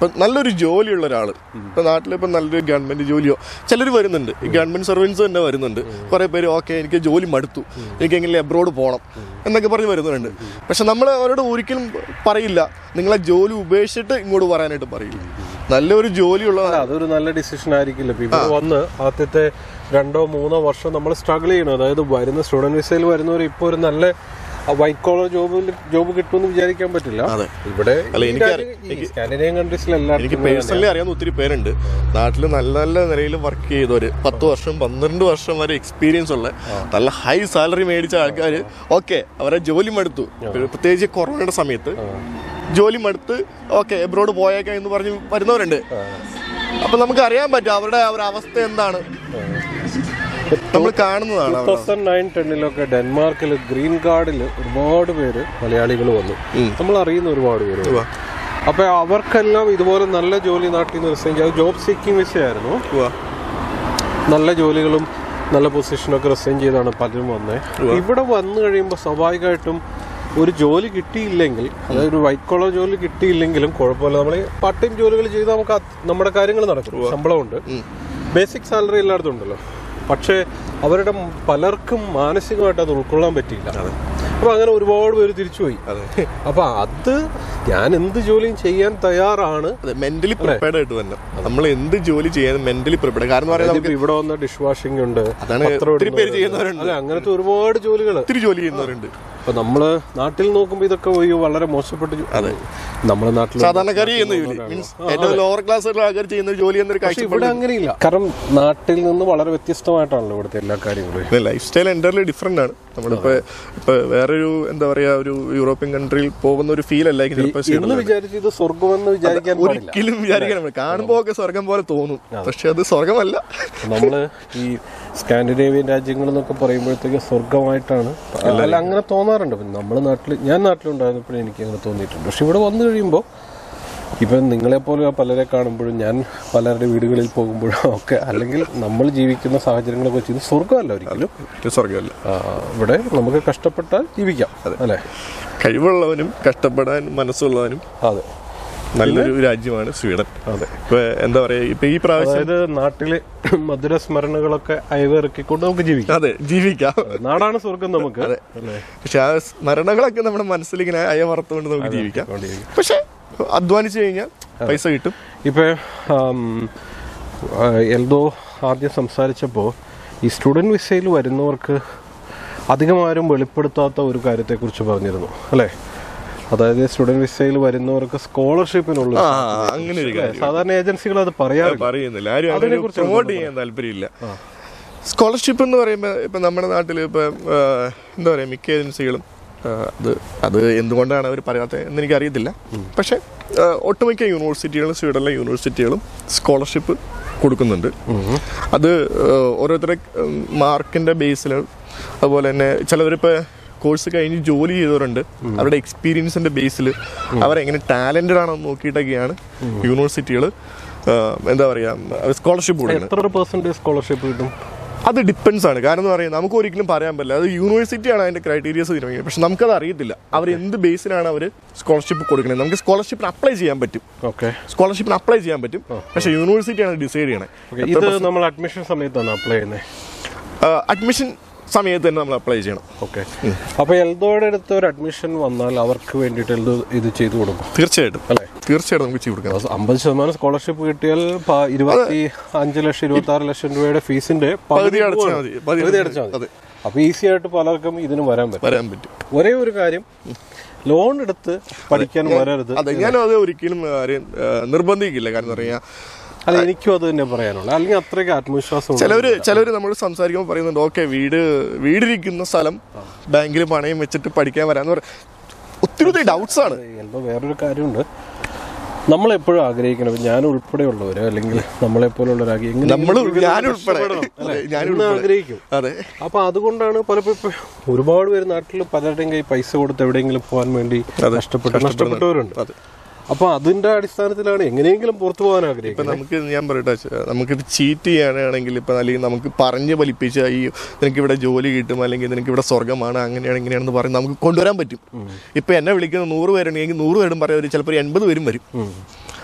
ഇപ്പം നല്ലൊരു ജോലിയുള്ള ഒരാൾ ഇപ്പം നാട്ടിലിപ്പം നല്ലൊരു ഗവൺമെന്റ് ജോലിയോ ചിലർ വരുന്നുണ്ട് ഈ ഗവൺമെന്റ് സർവീസ് തന്നെ വരുന്നുണ്ട് കുറേ പേര് ഓക്കെ എനിക്ക് ജോലി മടുത്തു എനിക്ക് എങ്ങനെ അബ്രോഡ് പോകണം എന്നൊക്കെ പറഞ്ഞ് വരുന്നുണ്ട് പക്ഷെ നമ്മൾ അവരോട് ഒരിക്കലും പറയില്ല നിങ്ങളെ ജോലി ഉപേക്ഷിച്ചിട്ട് ഇങ്ങോട്ട് പറയാനായിട്ട് പറയില്ല നല്ലൊരു ജോലിയുള്ള അല്ല, അതൊരു നല്ല ഡിസിഷൻ ആയിരിക്കില്ല ഇപ്പൊ ഇവിടെ വന്ന് ആദ്യത്തെ രണ്ടോ മൂന്നോ വർഷം നമ്മൾ സ്ട്രഗിൾ ചെയ്യണം അതായത് വരുന്ന സ്റ്റുഡന്റ് വിസയിൽ വരുന്നവർ ഇപ്പോൾ ഒരു നല്ല വൈറ്റ് കോളർ ജോബിൽ ജോബ് കിട്ടുമെന്ന് വിചാരിക്കാൻ പറ്റില്ല അതെ. ഇവിടെ അല്ല, ഈ എനിക്ക് രാജ്യ- ഈ സ്കാൻഡിനേവിയൻ കൺട്രീസിൽ എനിക്ക് എല്ലാവർക്കും പേഴ്സണലി അറിയാവുന്ന ഒത്തിരി പേരുണ്ട് നാട്ടിൽ നല്ല നല്ല നിലയിൽ വർക്ക് ചെയ്തവര് പത്ത് വർഷം പന്ത്രണ്ട് വർഷം വരെ എക്സ്പീരിയൻസ് ഉള്ള നല്ല ഹൈ സാലറി മേടിച്ച ആൾക്കാർ ഓക്കെ അവരെ ജോലി മടുത്തു പ്രത്യേകിച്ച് കൊറോണയുടെ സമയത്ത് ജോലി മടുത്ത് ഓക്കെ എബ്രോഡ് പോയേക്കാം എന്ന് പറഞ്ഞ് വരുന്നവരുണ്ട് അപ്പൊ നമുക്ക് അറിയാൻ പറ്റും അവരുടെ ആ ഒരു അവസ്ഥ എന്താണ് നമ്മൾ കാണുന്നതാണ് ടൂ തൗസൻഡ് നയൻ ടെന്നിലൊക്കെ ഡെൻമാർക്കിൽ ഗ്രീൻ കാർഡിൽ ഒരുപാട് പേര് മലയാളികൾ വന്നു നമ്മൾ അറിയുന്ന ഒരുപാട് പേര് വന്നു. അപ്പൊ അവർക്കെല്ലാം ഇതുപോലെ നല്ല ജോലി നാട്ടിൽ നിന്ന് റിസൈൻ ചെയ്ത് ജോബ് സീക്കിംഗ് വിഷയമായിരുന്നു ഉവ്വ. നല്ല ജോലികളും നല്ല പൊസിഷനൊക്കെ റിസൈൻ ചെയ്താണ് പലരും വന്നത് ഇവിടെ വന്നു കഴിയുമ്പോൾ സ്വാഭാവികമായിട്ടും ഒരു ജോലി കിട്ടിയില്ലെങ്കിൽ അതായത് ഒരു വൈറ്റ് കോളർ ജോലി കിട്ടിയില്ലെങ്കിലും കുഴപ്പമില്ല നമ്മൾ പാർട്ട് ടൈം ജോലികൾ ചെയ്താൽ നമുക്ക് അത് നമ്മുടെ കാര്യങ്ങൾ നടക്കും ശമ്പളമുണ്ട് ബേസിക് സാലറി എല്ലായിടത്തും ഉണ്ടല്ലോ പക്ഷേ അവരുടെ പലർക്കും മാനസികമായിട്ട് അത് ഉൾക്കൊള്ളാൻ പറ്റിയില്ല അപ്പൊ അങ്ങനെ ഒരുപാട് പേര് തിരിച്ചുപോയി അപ്പൊ അത് ഞാൻ എന്ത് ജോലിയും ചെയ്യാൻ തയ്യാറാണ് അതെ മെന്റലി പ്രിപ്പയർഡ് ആയിട്ട് തന്നെ നമ്മൾ എന്ത് ജോലി ചെയ്യാൻ മെന്റലി പ്രിപ്പയർഡ് കാരണം എന്ന് പറയുന്നത് ഇതിപ്പോ ഇവിടെ വന്ന ഡിഷ് വാഷിംഗ് ഉണ്ട് അതാണ് പത്രം ഒത്തിരി പേര് ഇടുന്നവരുണ്ട്. ചെയ്യുന്നവരുണ്ട്. അല്ല അങ്ങനത്തെ ഒരുപാട് ജോലികൾ ഒത്തിരി ജോലി ചെയ്യുന്നവരുണ്ട് അപ്പൊ നമ്മള് നാട്ടിൽ നോക്കുമ്പോ ഇതൊക്കെ ഒരു വളരെ മോശപ്പെട്ട ജോ- നമ്മുടെ നാട്ടിൽ സാധാരണക്കാർ ചെയ്യുന്ന ജോലി മീൻസ് ഏറ്റവും ലോവർ ക്ലാസ് ആൾക്കാർ ചെയ്യുന്ന ഒരു ജോലി എന്നൊരു പക്ഷെ കാഴ്ച ഇവിടെ അങ്ങനെയില്ല കാരണം നാട്ടിൽ നിന്ന് വളരെ വ്യത്യസ്തമായിട്ടാണല്ലോ ഇവിടുത്തെ എല്ലാ കാര്യങ്ങളും ലൈഫ് സ്റ്റൈൽ എൻ്റർലി ഡിഫറെന്റ് ആണ് നമ്മളിപ്പോ ഇപ്പൊ വേറൊരു എന്താ പറയാ ഒരു യൂറോപ്യൻ കൺട്രിയിൽ പോകുന്ന ഒരു ഫീൽ അല്ലായിരിക്കും ചിലപ്പോ എന്ന് സ്വീഡനിൽ. വിചാരിച്ച് ഇത് സ്വർഗമെന്ന് വിചാരിക്കാൻ പാടില്ല ഒരിക്കലും വിചാരിക്കാൻ പറ്റില്ല. കാണുമ്പോ ഒക്കെ സ്വർഗം പോലെ തോന്നും പക്ഷെ അത് സ്വർഗമല്ല നമ്മള് ഈ സ്കാൻഡിനേവിയൻ രാജ്യങ്ങൾ എന്നൊക്കെ പറയുമ്പോഴത്തേക്ക് സ്വർഗമായിട്ടാണ് അല്ല അങ്ങനെ തോന്നാറുണ്ട് പിന്നെ നമ്മുടെ നാട്ടിൽ ഞാൻ നാട്ടിലുണ്ടായിരുന്നപ്പോഴും എനിക്ക് അങ്ങനെ തോന്നിയിട്ടുണ്ട് പക്ഷെ ഇവിടെ വന്നു കഴിയുമ്പോൾ ഇപ്പം നിങ്ങളെപ്പോലെ പലരെ കാണുമ്പോഴും ഞാൻ പലരുടെ വീടുകളിൽ പോകുമ്പോഴും ഒക്കെ അല്ലെങ്കിൽ നമ്മൾ ജീവിക്കുന്ന സാഹചര്യങ്ങളൊക്കെ വെച്ച് ഇത് സ്വർഗമല്ല ഒരിക്കലും ഇത് സ്വർഗമല്ല ആ, ഇവിടെ നമുക്ക് കഷ്ടപ്പെട്ടാൽ ജീവിക്കാം അല്ലേ കഴിവുള്ളവനും കഷ്ടപ്പെടാൻ മനസ്സുള്ളവനും അതെ നല്ലൊരു രാജ്യമാണ് സ്വീഡൻ അതെ ഇപ്പൊ എന്താ പറയാ ഇപ്പൊ ഈ പ്രാവശ്യം അതായത് നാട്ടിലെ മധുര സ്മരണകളൊക്കെ അയവിറക്കിക്കൊണ്ട് നമുക്ക് ജീവിക്കാം അതെ ജീവിക്കാം നാടാണ് സ്വർഗം നമുക്ക് അല്ലേ പക്ഷെ ആ സ്മരണകളൊക്കെ നമ്മുടെ മനസ്സിൽ ഇങ്ങനെ അയമറത്തുകൊണ്ട് നമുക്ക് ജീവിക്കാം കൊണ്ടിരിക്കും. പക്ഷെ അധ്വാനിച്ചു കഴിഞ്ഞാൽ പൈസ കിട്ടും ഇപ്പൊ ആം, ആ, എൽദോ ആദ്യം സംസാരിച്ചപ്പോൾ ഈ സ്റ്റുഡൻറ് വിസയിൽ വരുന്നവർക്ക് അധികം ആരും വെളിപ്പെടുത്താത്ത ഒരു കാര്യത്തെക്കുറിച്ച് പറഞ്ഞിരുന്നു അല്ലേ അതായത് സ്റ്റുഡൻറ് വിസയിൽ വരുന്നവർക്ക് സ്കോളർഷിപ്പിനുള്ള ആ അങ്ങനെ ഒരു കാര്യം സാധാരണ ഏജൻസികൾ അത് പറയാറില്ല പറയുന്നില്ല ആരും അങ്ങനെ അതിനെക്കുറിച്ച് പ്രൊമോട്ട് ചെയ്യാൻ താല്പര്യമില്ല സ്കോളർഷിപ്പ് എന്ന് പറയുമ്പോൾ ഇപ്പം നമ്മുടെ നാട്ടിൽ ഇപ്പം എന്താ പറയുക മിക്ക ഏജൻസികളും ആ, അത് അത് എന്തുകൊണ്ടാണ് അവർ പറയാത്തത് എന്ന് എനിക്കറിയത്തില്ല പക്ഷേ ആ, ഒട്ടുമിക്ക യൂണിവേഴ്സിറ്റികളും സ്വീഡനിലെ യൂണിവേഴ്സിറ്റികളും സ്കോളർഷിപ്പ് കൊടുക്കുന്നുണ്ട് അത് ആ, ഓരോരുത്തരുടെ മാർക്കിൻ്റെ ബേസിൽ അതുപോലെ തന്നെ ചിലവരിപ്പോൾ കോഴ്സ് കഴിഞ്ഞ് ജോലി ചെയ്തവരുണ്ട് അവരുടെ എക്സ്പീരിയൻസിന്റെ ബേസിൽ അവരെങ്ങനെ ടാലന്റഡ് ആണെന്ന് നോക്കിയിട്ടൊക്കെയാണ് യൂണിവേഴ്സിറ്റികൾ എന്താ പറയുക സ്കോളർഷിപ്പ് കൊടുക്കുന്നത് എത്ര പെർസെന്റേജ് സ്കോളർഷിപ്പ് കിട്ടും അത് ഡിപ്പെൻസ് ആണ് കാരണം എന്ന് പറയുന്നത് നമുക്ക് ഒരിക്കലും പറയാൻ പറ്റില്ല അത് യൂണിവേഴ്സിറ്റിയാണ് അതിന്റെ ക്രൈറ്റീരിയസ് തീരുമാനിക്കുന്നത് പക്ഷെ നമുക്കത് അറിയത്തില്ല അവർ എന്ത് ബേസിലാണ് അവർ സ്കോളർഷിപ്പ് കൊടുക്കുന്നത് നമുക്ക് സ്കോളർഷിപ്പിന് അപ്ലൈ ചെയ്യാൻ പറ്റും ഓക്കെ സ്കോളർഷിപ്പിന് അപ്ലൈ ചെയ്യാൻ പറ്റും പക്ഷെ യൂണിവേഴ്സിറ്റിയാണ് ഡിസൈഡ് ചെയ്യണത് ഇത് നമ്മൾ അഡ്മിഷൻ സമയത്താണ് അപ്ലൈ ചെയ്യുന്നത് അഡ്മിഷൻ സമയത്ത് തന്നെ നമ്മൾ അപ്ലൈ ചെയ്യണം ഓക്കെ അപ്പൊ എൽദോയുടെ അടുത്ത് ഒരു അഡ്മിഷൻ വന്നാൽ അവർക്ക് വേണ്ടിയിട്ട് എൽദോ ഇത് ചെയ്തു കൊടുക്കും തീർച്ചയായിട്ടും അല്ലേ തീർച്ചയായിട്ടും നമുക്ക് ചെയ്ത് കൊടുക്കാം അമ്പത് ശതമാനം സ്കോളർഷിപ്പ് കിട്ടിയാൽ പ- ഇരുപത്തി അഞ്ച് ലക്ഷം ഇരുപത്തി ആറ് ലക്ഷം രൂപയുടെ ഫീസിന്റെ പകുതി അടച്ചാൽ പോവാണ്. മതി പകുതി പകുതി അടച്ചാൽ മതി അതെ അപ്പൊ ഈസി ആയിട്ട് പലർക്കും ഇതിന് വരാൻ പറ്റും വരാൻ പറ്റും ഒരേ ഒരു കാര്യം ലോൺ എടുത്ത് പഠിക്കാൻ വരരുത് അതെ ഞാനും അത് ഒരിക്കലും ആരെയും ആ, നിർബന്ധിക്കില്ല കാരണം എന്ന് പറഞ്ഞാൽ അല്ല എനിക്കും അത് തന്നെ പറയാനുള്ളത് അല്ലെങ്കിൽ അത്രയ്ക്ക് ആത്മവിശ്വാസം ഉണ്ട്. ചിലവര് ചിലവര് നമ്മൾ സംസാരിക്കുമ്പോൾ പറയുന്നുണ്ട് ഓക്കെ വീട് വീടിരിക്കുന്ന സ്ഥലം ബാങ്കിൽ പണയം വെച്ചിട്ട് പഠിക്കാൻ വരാന്ന് പറ ഒത്തിരി ഒത്തിരി ഡൗട്ട്സ് ആണ് ചിലപ്പോൾ വേറൊരു കാര്യമുണ്ട് നമ്മളെപ്പോഴും ആഗ്രഹിക്കണം ഞാൻ ഉൾപ്പെടെയുള്ളവര് അല്ലെങ്കിൽ നമ്മളെ പോലുള്ളവരാಗಿ നമ്മൾ ഞാൻ ഉൾപ്പെടെ അതെ, ഞാൻ ഉൾപ്പെടെ ആഗ്രഹിക്കും അതെ അപ്പൊ അതുകൊണ്ടാണ് പലപ്പോഴും ഇപ്പൊ ഒരുപാട് പേര് നാട്ടിൽ പലരുടെയും കൈ പൈസ കൊടുത്ത് എവിടെയെങ്കിലും പോകാൻ വേണ്ടി നഷ്ടപ്പെട്ട് നഷ്ടപ്പെട്ടവരുണ്ട് അതെ. അപ്പൊ അതിന്റെ അടിസ്ഥാനത്തിലാണ് എങ്ങനെയെങ്കിലും പുറത്തു പോകാൻ ഇപ്പൊ ആഗ്രഹിക്കുന്നത് നമുക്ക് ഞാൻ പറയട്ടെ ചെ- നമുക്കിത് ചീറ്റ് ചെയ്യാനാണെങ്കിൽ ഇപ്പൊ അല്ലെങ്കിൽ നമുക്ക് പറഞ്ഞ് ഫലിപ്പിച്ച ഈ നിനക്ക് ഇവിടെ ജോലി കിട്ടും അല്ലെങ്കിൽ നിനക്ക് ഇവിടെ സ്വർഗമാണ് അങ്ങനെയാണ് ഇങ്ങനെയാണെന്ന് പറഞ്ഞ് നമുക്ക് കൊണ്ടുവരാൻ പറ്റും ഇപ്പൊ എന്നെ വിളിക്കുന്ന നൂറ് പേരുണ്ടെങ്കിൽ നൂറ് പേരും പറയാം ചിലപ്പോൾ ഒരു എൺപത് പേരും വരും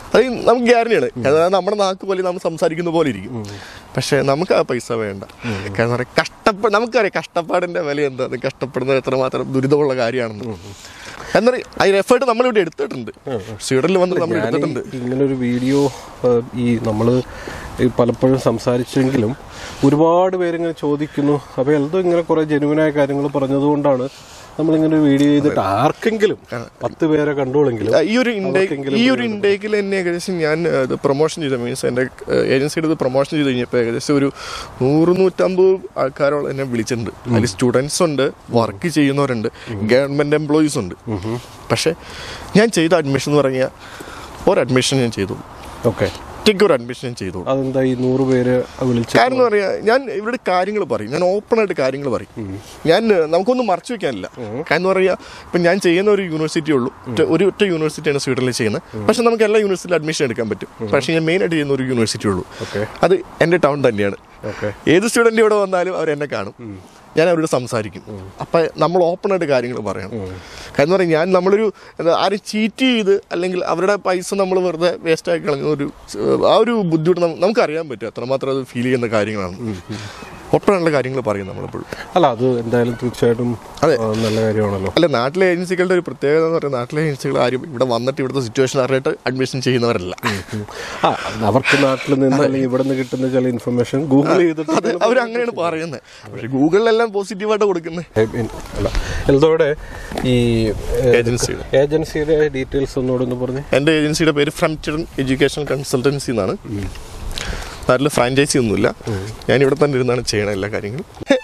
അത് നമുക്ക് ഗ്യാരണ്ടിയാണ് അതായത് നമ്മുടെ നാക്ക് പോലെ നമ്മൾ സംസാരിക്കുന്ന പോലെ ഇരിക്കും പക്ഷേ നമുക്ക് ആ പൈസ വേണ്ട കാരണം പറയാം കഷ്ടപ്പാട് നമുക്കറിയാം കഷ്ടപ്പാടിന്റെ വില എന്താ കഷ്ടപ്പെടുന്നത് എത്രമാത്രം ദുരിതമുള്ള കാര്യമാണെന്ന് എന്താ പറയുക അതിന് എഫേർട്ട് നമ്മളിവിടെ എടുത്തിട്ടുണ്ട് സ്വീഡനിൽ വന്ന് നമ്മൾ ഞാൻ എടുത്തിട്ടുണ്ട് ഇങ്ങനൊരു വീഡിയോ ഏഹ്, ഈ നമ്മൾ പലപ്പോഴും സംസാരിച്ചെങ്കിലും ഒരുപാട് പേരിങ്ങനെ ചോദിക്കുന്നു അപ്പോൾ എൽദോ ഇങ്ങനെ കുറേ ജെനുവിനായ കാര്യങ്ങൾ പറഞ്ഞതുകൊണ്ടാണ് നമ്മളിങ്ങനെ ഒരു വീഡിയോ ചെയ്തിട്ട് ആർക്കെങ്കിലും പത്ത് പേരെ കണ്ടോളെങ്കിലും ഈ ഒരു ഇൻടേക്ക് ഈ ഒരു ഇൻടേക്കിൽ തന്നെ ഏകദേശം ഞാൻ ഏഹ്, ഇത് പ്രൊമോഷൻ ചെയ്ത മീൻസ് എൻ്റെ ഏജൻസിയുടെ ഇത് പ്രൊമോഷൻ ചെയ്ത് കഴിഞ്ഞപ്പോൾ ഏകദേശം ഒരു നൂറ് നൂറ്റമ്പത് ആൾക്കാരോളം എന്നെ വിളിച്ചിട്ടുണ്ട് അതിൽ സ്റ്റുഡൻസ് ഉണ്ട് വർക്ക് ചെയ്യുന്നവരുണ്ട് ഗവൺമെൻറ് എംപ്ലോയീസ് ഉണ്ട് പക്ഷേ ഞാൻ ചെയ്ത അഡ്മിഷൻ എന്ന് പറഞ്ഞാൽ ഒരു അഡ്മിഷൻ ഞാൻ ചെയ്തു ഓക്കെ ഒറ്റയ്ക്ക് ഒരു അഡ്മിഷൻ ഞാൻ ചെയ്തു അതെന്താ ഈ നൂറ് പേര് വിളിച്ച് കാരണം എന്ന് പറയാ ഞാൻ ഇവരുടെ കാര്യങ്ങൾ പറയും ഞാൻ ഓപ്പൺ ആയിട്ട് കാര്യങ്ങൾ പറയും ഞാൻ ഏഹ്, നമുക്കൊന്നും മറച്ചു വെക്കാനില്ല കാരണം എന്ന് പറയാ ഇപ്പം ഞാൻ ചെയ്യുന്ന ഒരു യൂണിവേഴ്സിറ്റി ഉള്ളൂ ഒറ്റ- ഒരു ഒറ്റ യൂണിവേഴ്സിറ്റിയാണ് സ്വീഡനിൽ ചെയ്യുന്നത് പക്ഷെ നമുക്ക് എല്ലാ യൂണിവേഴ്സിറ്റിയിൽ അഡ്മിഷൻ എടുക്കാൻ പറ്റും പക്ഷേ ഞാൻ മെയിൻ ആയിട്ട് ചെയ്യുന്ന ഒരു യൂണിവേഴ്സിറ്റി ഉള്ളൂ ഓക്കെ അത് എൻ്റെ ടൗൺ തന്നെയാണ് ഓക്കെ ഏത് സ്റ്റുഡൻറ്റ് ഇവിടെ വന്നാലും അവർ എന്നെ കാണും ഞാൻ അവരോട് സംസാരിക്കും അപ്പം നമ്മൾ ഓപ്പൺ ആയിട്ട് കാര്യങ്ങൾ പറയണം കാരണം പറയാം ഞാൻ നമ്മളൊരു എന്താ ആരും ചീറ്റ് ചെയ്ത് അല്ലെങ്കിൽ അവരുടെ പൈസ നമ്മൾ വെറുതെ വേസ്റ്റ് ആക്കി കളഞ്ഞ ഒരു ഏഹ്, ആ ഒരു ബുദ്ധിമുട്ട് നമുക്ക് നമുക്കറിയാൻ പറ്റും അത്രമാത്രം അത് ഫീൽ ചെയ്യുന്ന കാര്യങ്ങളാണ് ഓപ്പൺ ആയിട്ടുള്ള കാര്യങ്ങൾ പറയും നമ്മളെപ്പോഴും അല്ല അത് എന്തായാലും തീർച്ചയായിട്ടും അതെ. ആ, നല്ല കാര്യമാണല്ലോ അല്ല നാട്ടിലെ ഏജൻസികളുടെ ഒരു പ്രത്യേകത എന്ന് പറയുന്നത് നാട്ടിലെ ഏജൻസികൾ ആരും ഇവിടെ വന്നിട്ട് ഇവിടുത്തെ സിറ്റുവേഷൻ അറിഞ്ഞിട്ട് അഡ്മിഷൻ ചെയ്യുന്നവരല്ല ആ അവർക്ക് നാട്ടിൽ നിന്ന് അല്ലെങ്കിൽ ഇവിടെ നിന്ന് കിട്ടുന്ന ചില ഇൻഫർമേഷൻ ഗൂഗിൾ ചെയ്തിട്ട് അത് അവർ അങ്ങനെയാണ് പറയുന്നത് പക്ഷേ ഗൂഗിളിലെല്ലാം പോസിറ്റീവായിട്ട് കൊടുക്കുന്നത് ഏ, ഇൻ- അല്ല എൽദോയുടെ ഈ ഏജൻസിയുടെ ഏജൻസിയുടെ ഡീറ്റെയിൽസ് ഒന്നുകൂടെ ഒന്ന് പറഞ്ഞേ എൻ്റെ ഏജൻസിയുടെ പേര് ഫ്രംചിഡൻ എഡ്യൂക്കേഷൻ കൺസൾട്ടൻസി എന്നാണ് നാട്ടിൽ ഫ്രാഞ്ചൈസി ഒന്നുമില്ല ഞാൻ ഇവിടെ തന്നെ ഇരുന്നാണ് ചെയ്യണ എല്ലാ കാര്യങ്ങളും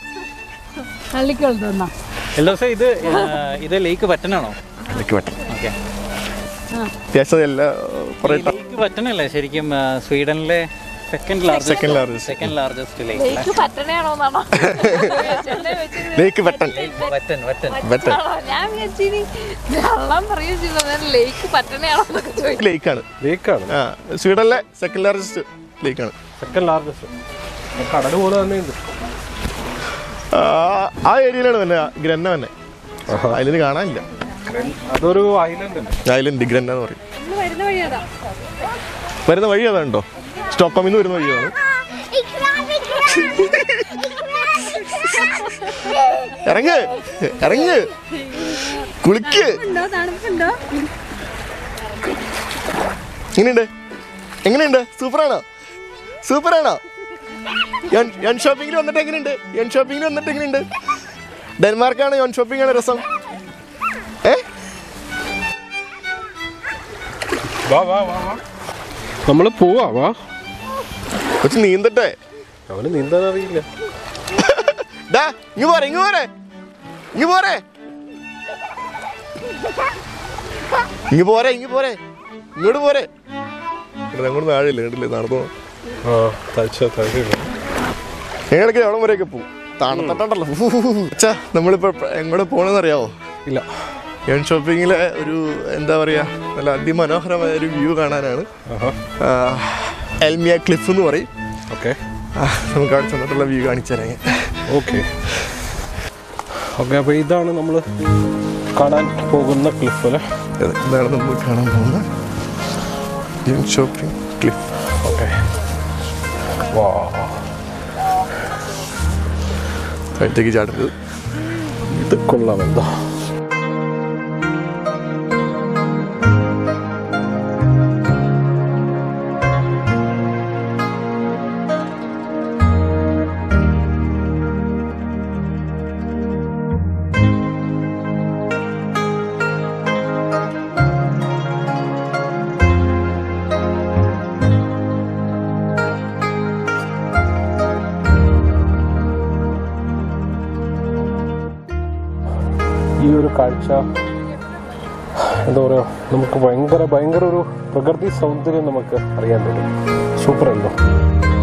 പള്ളിക്കുള്ള എല്ലാ ദിവസം ഇത് ആ, ഇത് ലേക്ക് പറ്റനാണോ ഇടയ്ക്ക് വട്ടം ഓക്കെ അത്യാവശ്യം എല്ലാ കുറേ ലേക്ക് പറ്റനല്ലേ ശരിക്കും ആ, സ്വീഡനിലെ second largest Second largest. Second largest lake lake പറ്റണയാണോന്നാണോ lake Vättern Vättern Vättern Vättern ഞാൻ വിചാരിച്ചിനി വെള്ളം പറയുകയും ചെയ്തു ലേക്ക് പറ്റണയാണോന്നൊക്കെ ചോദിച്ചു ലേക്കാണ് ലേക്കാണ് ആ സ്വീഡനിലെ സെക്കൻഡ് ലാർജസ്റ്റ് ലേക്കാണ് സെക്കൻഡ് ലാർജസ്റ്റ് കടൽ പോലെ തന്നെ ഉണ്ട് ആ, ആ ഏരിയയിലാണ് തന്നെ ഗ്രന്ന തന്നെ അതിൽ കാണാനില്ല അതൊരു ഐലൻഡ് അല്ലേ ഐലൻഡ് ഗ്രന്ന എന്ന് പറയും നമ്മള് വരുന്ന വഴി അതാ വരുന്ന വഴി അതാണ്ടോ സ്റ്റോക്കോമിൽ നിന്ന് വരുന്ന വഴി അതാണ് ഇറങ്ങ് ഇറങ്ങ് കുളിക്ക് ഉണ്ടോ തണുപ്പുണ്ടോ എങ്ങനെയുണ്ട് എങ്ങനെയുണ്ട് സൂപ്പറാണോ സൂപ്പറാണോ യോൺ യോൺ ഷോപ്പിങ്ങിന് വന്നിട്ട് എങ്ങനെയുണ്ട് യോൺ ഷോപ്പിങ്ങിന് വന്നിട്ട് എങ്ങനെയുണ്ട് ഡെൻമാർക്കാണ് യോൺ ഷോപ്പിംഗ് ആണ് രസം ഏ വാ വാ വാ വാ നമ്മൾ പോവാ വാ കൊച്ചു നീന്തട്ടെ അവന് നീന്താൻ അറിയില്ല ഡാ ഇങ്ങ് പോരെ ഇങ്ങ് പോരെ ഇങ്ങ് പോരെ ഇങ്ങ് പോരെ ഇങ്ങ് പോരെ ഇങ്ങോട്ട് പോരെ ഇവിടെ അങ്ങോട്ട് താഴെയില്ല കണ്ടില്ലേ നടന്നു ആ തഴച്ച തഴച്ച ഞങ്ങളിടയ്ക്ക് എവിടെ വരെയൊക്കെ പോകും തണുത്തട്ടല്ലോ അച്ഛാ നമ്മളിപ്പോ എങ്ങോട്ട് പോണെന്ന് അറിയാവോ ഇല്ല യോൺ ഷോപ്പിങ്ങിലെ ഒരു എന്താ പറയാ നല്ല അതിമനോഹരമായ ഒരു വ്യൂ കാണാനാണ് ആഹാ ആ, എൽമിയ ക്ലിഫ് എന്ന് പറയും ഓക്കെ ആ, നമുക്ക് അവിടെ ചെന്നിട്ടുള്ള വ്യൂ കാണിച്ചു തരാം ഞാൻ. ഓക്കെ ഓക്കെ അപ്പോൾ ഇതാണ് നമ്മൾ കാണാൻ പോകുന്ന ക്ലിഫ് അല്ലേ ഇത് ഇതാണ് നമ്മൾ കാണാൻ പോകുന്ന യോൺ ഷോപ്പിംഗ് ക്ലിഫ് ഓക്കെ വാ അടുത്തേക്ക് ചാടുന്നത് ഇത് കൊള്ളാം എന്താ ഈ ഒരു കാഴ്ച എന്താ പറയുക നമുക്ക് ഭയങ്കര ഭയങ്കര ഒരു പ്രകൃതി സൗന്ദര്യം നമുക്ക് അറിയാൻ പറ്റും സൂപ്പർ അല്ലോ